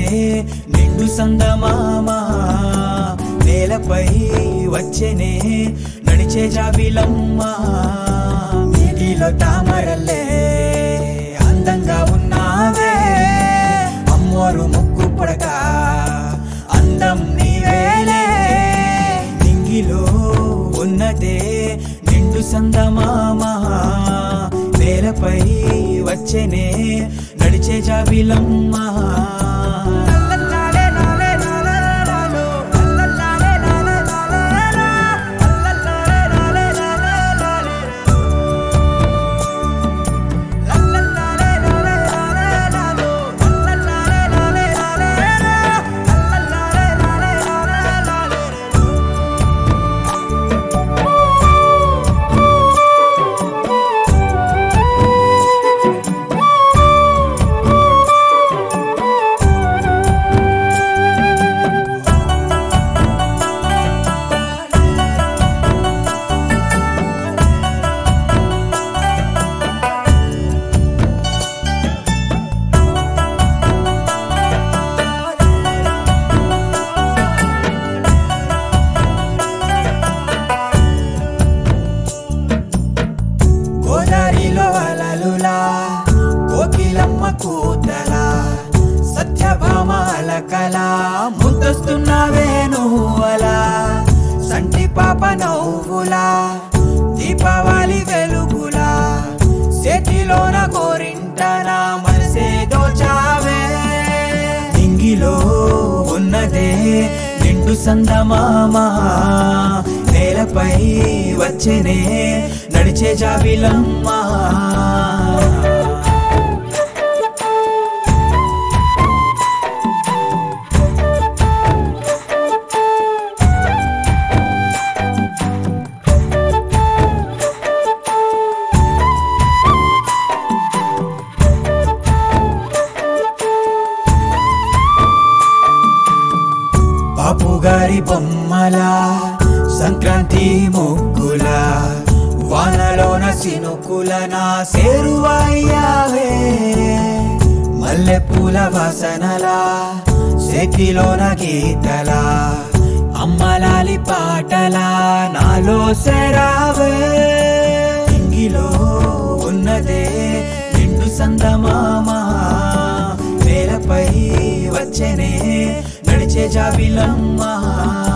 నిండు సందమామా నేలపై వచ్చెనే నడిచే జాబిలమ్మా నీటిలో తామరల్లే అందంగా ఉన్నావే అమ్మోరు ముక్కు పొడక అందం నీవేలే నింగిలో ఉన్నదే నిండు సందమామా నేలపై వచ్చెనే నడిచే జాబిలమ్మా గోదారిలో అలలులా కోకిలమ్మ కూతలా సత్యభామ అలకలా ముద్దొస్తున్నావే నువ్వలా సంటి పాప నవ్వులా దీపావళి వెలుగులా చేతిలోన గోరింటన మనసే దోచావే నింగిలో ఉన్నదే నిండు సందమామా నేలపై వచ్చెనే నడిచే జాబిలమ్మా బాపు గారి బొమ్మలా సంక్రాంతి ముగ్గుల వానలోన సినుకుల నా సేరువయ్యావే మల్లె పూల వాసనలా చేతిలోన గీతలా అమ్మలాలి పాటలా నాలో సెరావే ఇంగిలో ఉన్నదే నిండు సందమామా నేలపై వచ్చెనే నడిచే జాబిలమ్మా